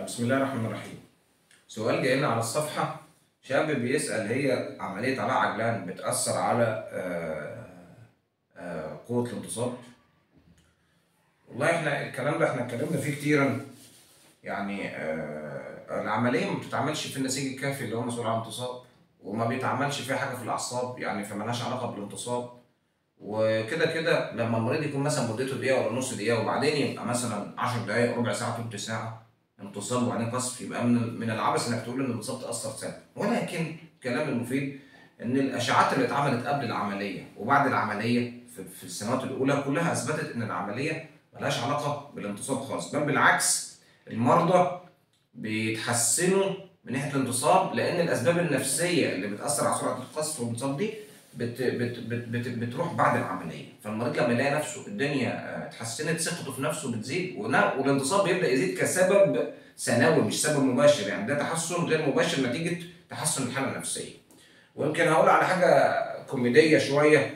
بسم الله الرحمن الرحيم سؤال جاي لنا على الصفحة شاب بيسأل هي عملية علاء عجلان بتأثر على آه، آه، قوة الانتصاب والله احنا الكلام ده احنا اتكلمنا فيه كتيرا يعني آه، العملية ما بتتعملش في النسيج الكافي اللي هو مسؤول عن الانتصاب وما بيتعملش فيها حاجة في الأعصاب يعني فملهاش علاقة بالانتصاب وكده كده لما المريض يكون مثلا مدته دقيقة ولا نص دقيقة وبعدين يبقى مثلا 10 دقايق ربع ساعة تلت ساعة انتصاب وبعدين قصف يبقى من من العبث انك تقول ان الانتصاب تاثر سلبي ولكن الكلام المفيد ان الاشعاعات اللي اتعملت قبل العمليه وبعد العمليه في, في السنوات الاولى كلها اثبتت ان العمليه ملهاش علاقه بالانتصاب خالص بل بالعكس المرضى بيتحسنوا من ناحيه الانتصاب لان الاسباب النفسيه اللي بتاثر على سرعه القصف والانتصاب دي بت بت بت بت بتروح بعد العمليه فالمريض لما يلاقي نفسه الدنيا آه، اتحسنت ثقته في نفسه بتزيد ونا- والانتصاب بيبدا يزيد كسبب ثانوي مش سبب مباشر يعني ده تحسن غير مباشر نتيجه تحسن الحاله النفسيه ويمكن هقول على حاجه كوميديه شويه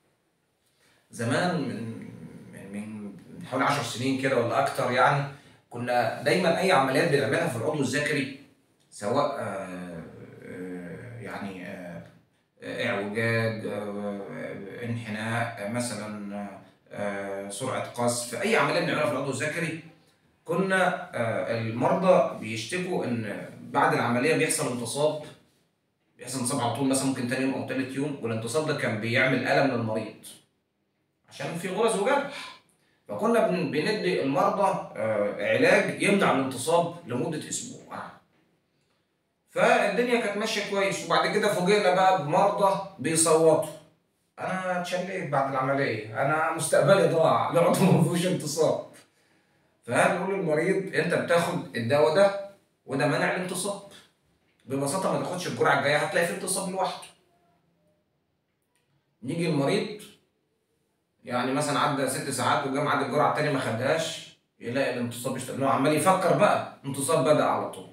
زمان من من من حوالي 10 سنين كده ولا اكتر يعني كنا دايما اي عمليات بنعملها في العضو الذكري سواء آه، آه، يعني آه، اعوجاج آه، انحناء آه، مثلا آه، سرعه قذف اي عمليه بنعملها في العضو الذكري كنا آه، المرضى بيشتكوا ان بعد العمليه بيحصل انتصاب بيحصل انتصاب على طول مثلا ممكن تاني يوم او تالت يوم والانتصاب ده كان بيعمل الم للمريض عشان في غرز وجرح فكنا بن- بندي المرضى آه، علاج يمنع الانتصاب لمده اسبوع فالدنيا كانت ماشيه كويس وبعد كده فوجئنا بقى بمرضى بيصوتوا انا اتشليت بعد العمليه انا مستقبلي ضاع العضو ما فيهوش انتصاب فهنقول للمريض انت بتاخد الدواء ده وده منع الانتصاب ببساطه ما تاخدش الجرعه الجايه هتلاقي في انتصاب لوحده نيجي المريض يعني مثلا عدى ست ساعات وجا ميعاد الجرعه التانيه ما خدهاش يلاقي الانتصاب يشتغل إن هو عمال يفكر بقى انتصاب بدا على طول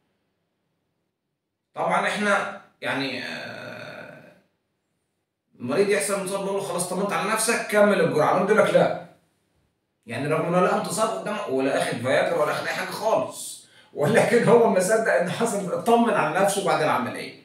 طبعا احنا يعني آه، المريض يحصل انتصاب نقول له خلاص طمنت على نفسك كمل الجرعه نقول لك لا يعني رغم انه لا انتصاب قدامه ولا اخد فياجرا ولا اخد اي حاجه خالص ولكن هو ما صدق ان حصل اطمن على نفسه بعد العمليه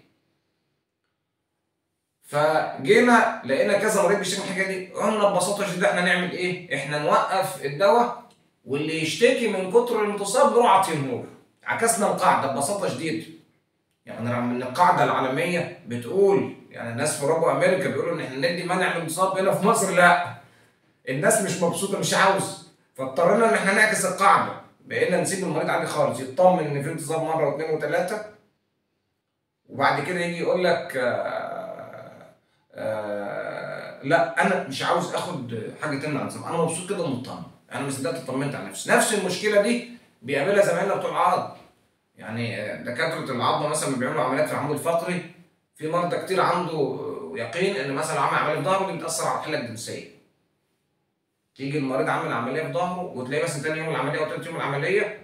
فجينا لقينا كذا مريض بيشتكي من الحاجه دي قلنا ببساطه شديده احنا نعمل ايه؟ احنا نوقف الدواء واللي يشتكي من كتر الانتصاب نروح عاطينه عكسنا القاعده ببساطه شديده يعني رغم ان القاعده العالميه بتقول يعني الناس في اوروبا وامريكا بيقولوا ان احنا ندي منع الانتصاب هنا في مصر لا الناس مش مبسوطه مش عاوز فاضطرينا ان احنا نعكس القاعده بقينا نسيب المريض عادي خالص يطمن ان في انتصاب مره واثنين وثلاثه وبعد كده يجي يقول لك آه آه لا انا مش عاوز اخد حاجه تمنع الانتصاب انا مبسوط كده ومطمن انا ما صدقت اطمنت على نفسي نفس المشكله دي بيقابلها زمايلنا بتوع العظم يعني آه، دكاتره العظم مثلا اللي بيعملوا عمليات في العمود الفقري في مرضى كتير عنده يقين ان مثلا عمل عمليه في ظهره دي بتاثر على الحاله الجنسيه يجي المريض عامل عمليه في ظهره وتلاقيه مثلا تاني يوم العمليه او تالت يوم العمليه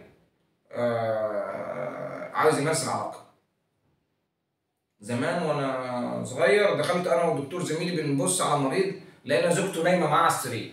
آه عاوز يمارس العلاقه زمان وانا صغير دخلت انا والدكتور زميلي بنبص على مريض لقينا زوجته نايمه معاه على السرير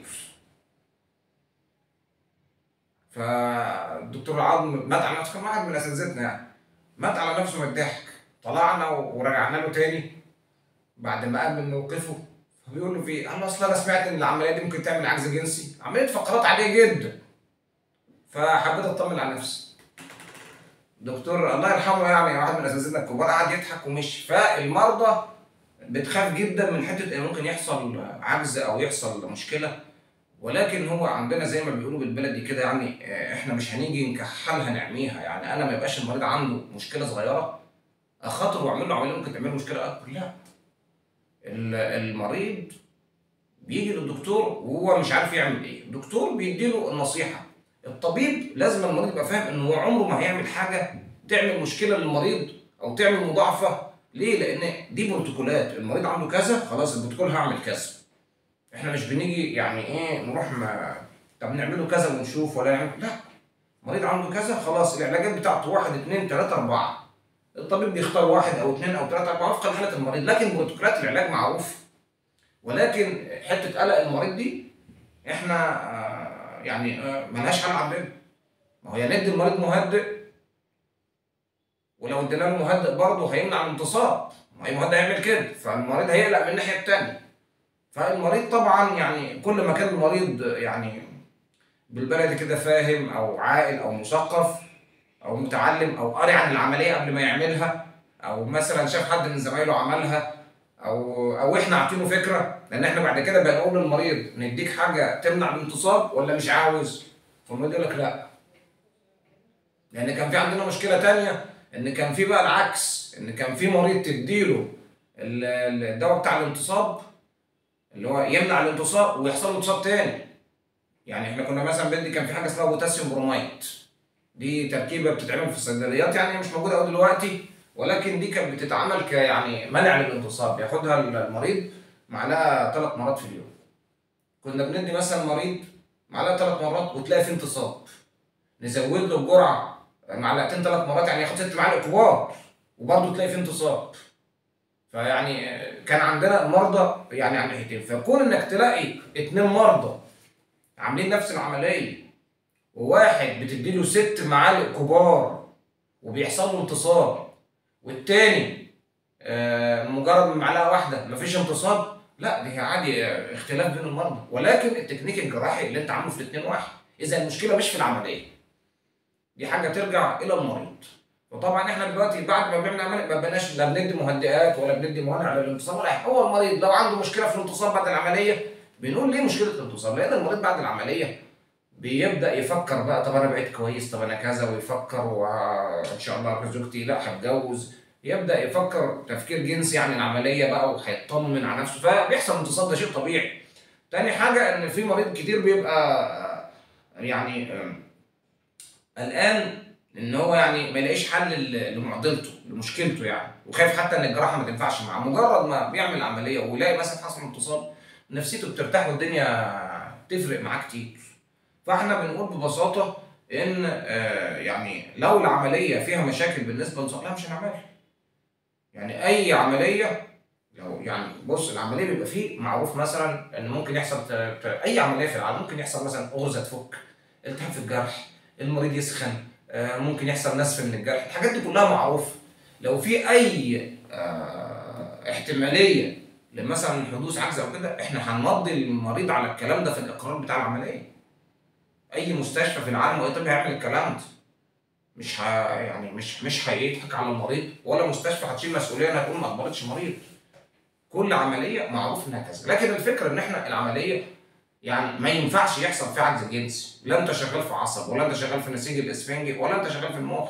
فالدكتور العظم مات على نفسه كان واحد من اساتذتنا يعني مات على نفسه من الضحك طلعنا ورجعنا له تاني بعد ما قام من موقفه فبيقول له في قال له اصل انا سمعت ان العمليه دي ممكن تعمل عجز جنسي عمليه فقرات عاديه جدا فحبيت اطمن على نفسي دكتور الله يرحمه يعني واحد من اساتذتنا الكبار قعد يضحك ومشي فالمرضى بتخاف جدا من حته ان ممكن يحصل عجز او يحصل مشكله ولكن هو عندنا زي ما بيقولوا بالبلدي كده يعني آه، احنا مش هنيجي نكحلها نعميها يعني انا ما يبقاش المريض عنده مشكله صغيره اخاطر واعمل له عمليه ممكن تعمل له مشكله اكبر لا ال- المريض بيجي للدكتور وهو مش عارف يعمل ايه الدكتور بيديله النصيحه الطبيب لازم المريض يبقى فاهم ان هو عمره ما هيعمل حاجه تعمل مشكله للمريض او تعمل مضاعفه ليه لان دي بروتوكولات المريض عنده كذا خلاص البروتوكول هعمل كذا احنا مش بنيجي يعني ايه نروح ما طب نعمله كذا ونشوف ولا نعمل لا مريض عنده كذا خلاص العلاجات بتاعته واحد اثنين ثلاثة أربعة الطبيب بيختار واحد أو اثنين أو ثلاثة أربعة وفقا لحالة المريض لكن بروتوكولات العلاج معروف ولكن حتة قلق المريض دي احنا آه، يعني آه، ملهاش حل عندنا ما هو يا ندي المريض مهدئ ولو ادينا له مهدئ برضه هيمنع الانتصاب ما اي مهدئ هيعمل كده فالمريض هيقلق من الناحيه الثانيه فالمريض طبعا يعني كل ما كان المريض يعني بالبلدي كده فاهم او عاقل او مثقف او متعلم او قاري عن العمليه قبل ما يعملها او مثلا شاف حد من زمايله عملها او او احنا عاطينه فكره لان احنا بعد كده بنقول للمريض نديك حاجه تمنع الانتصاب ولا مش عاوز فالمريض يقول لك لا لان كان في عندنا مشكله تانية ان كان في بقى العكس ان كان في مريض تديله ال- ال- الدواء بتاع الانتصاب اللي هو يمنع الانتصاب ويحصل له انتصاب تاني يعني احنا كنا مثلا بدي كان في حاجه اسمها بوتاسيوم بروميد دي تركيبه بتتعمل في الصيدليات يعني هي مش موجوده قوي دلوقتي ولكن دي كانت بتتعمل ك يعني منع للانتصاب بياخدها المريض معلقه ثلاث مرات في اليوم كنا بندي مثلا مريض معلقه ثلاث مرات وتلاقي في انتصاب نزود له الجرعه معلقتين ثلاث مرات يعني ياخد ست معالق كبار وبرضه تلاقي في انتصاب فيعني كان عندنا مرضى يعني على ناحيتين فكون انك تلاقي اتنين مرضى عاملين نفس العمليه وواحد بتديله ست معالق كبار وبيحصل له انتصاب والتاني آه، مجرد من معلقه واحده مفيش انتصاب لا دي عادي آه، اختلاف بين المرضى ولكن التكنيك الجراحي اللي انت عامله في الاثنين واحد اذا المشكله مش في العمليه دي حاجه ترجع الى المريض وطبعا احنا دلوقتي بعد ما بنعمل عمليه ما بقناش لا بندي مهدئات ولا بندي موانع للانتصاب ولا حاجة. هو المريض لو عنده مشكله في الانتصاب بعد العمليه بنقول ليه مشكله الانتصاب؟ لان المريض بعد العمليه بيبدا يفكر بقى طب انا بقيت كويس طب انا كذا ويفكر وان شاء الله زوجتي لا هتجوز يبدا يفكر تفكير جنسي عن العمليه بقى وهيطمن على نفسه فبيحصل انتصاب ده شيء طبيعي. تاني حاجه ان في مريض كتير بيبقى يعني آم، قلقان ان هو يعني ما يلاقيش حل ل- لمعضلته لمشكلته يعني وخايف حتى ان الجراحه ما تنفعش معاه مجرد ما بيعمل عمليه ويلاقي مثلا حصل انتصاب نفسيته بترتاح والدنيا تفرق معاه كتير فاحنا بنقول ببساطه ان آه، يعني لو العمليه فيها مشاكل بالنسبه للانتصاب لا مش هنعملها يعني اي عمليه لو يعني بص العمليه بيبقى فيه معروف مثلا ان ممكن يحصل ت- ت- اي عمليه في العالم ممكن يحصل مثلا غرزه تفك التهاب في الجرح المريض يسخن آه، ممكن يحصل نسف من الجرح الحاجات دي كلها معروفه لو في اي آه، احتماليه لمثلا حدوث عجز او كده احنا هنمضي المريض على الكلام ده في الاقرار بتاع العمليه اي مستشفى في العالم واي طب هيعمل الكلام ده مش ه... يعني مش مش هيضحك على المريض ولا مستشفى هتشيل مسؤوليه انها تقول ما اقبلتش مريض كل عمليه معروف انها كذا لكن الفكره ان احنا العمليه يعني ما ينفعش يحصل فيها عجز جنسي لا انت شغال في عصب ولا انت شغال في نسيج الاسفنجي ولا انت شغال في المخ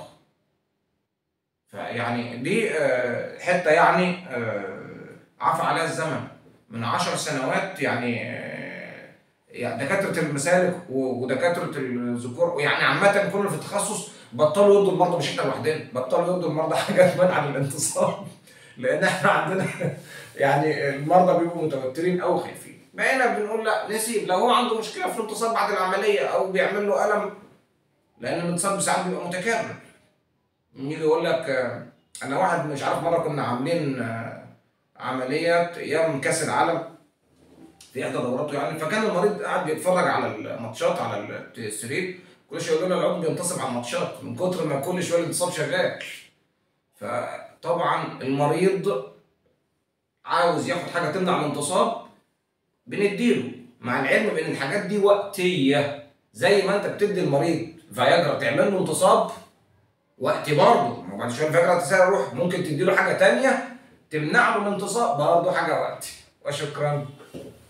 فيعني دي آه، حته يعني آه، عفى عليها الزمن من عشر سنوات يعني آه، يعني دكاتره المسالك و- ودكاتره الذكور ويعني عامه كل في التخصص بطلوا يدوا المرضى مش احنا لوحدنا بطلوا يدوا المرضى حاجات منع للانتصاب لان احنا عندنا يعني المرضى بيبقوا متوترين او خايفين بقينا بنقول لا نسيب لو هو عنده مشكله في الانتصاب بعد العمليه او بيعمل له الم لان الانتصاب ساعات بيبقى متكرر يجي يقول لك آه، انا واحد مش عارف مره كنا عاملين آه، عمليات ايام كاس العالم في احدى دوراته يعني فكان المريض قاعد بيتفرج على الماتشات على السرير كل شويه يقول له العضو بينتصب على الماتشات من كتر ما كل شويه الانتصاب شغال فطبعا المريض عاوز ياخد حاجه تمنع الانتصاب بنديله مع العلم بان الحاجات دي وقتيه زي ما انت بتدي المريض فياجرا تعمل له انتصاب وقتي برضه ما بعد شويه الفياجرا تسال روح ممكن تديله حاجه تانية تمنع له الانتصاب برضه حاجه وقتي وشكرا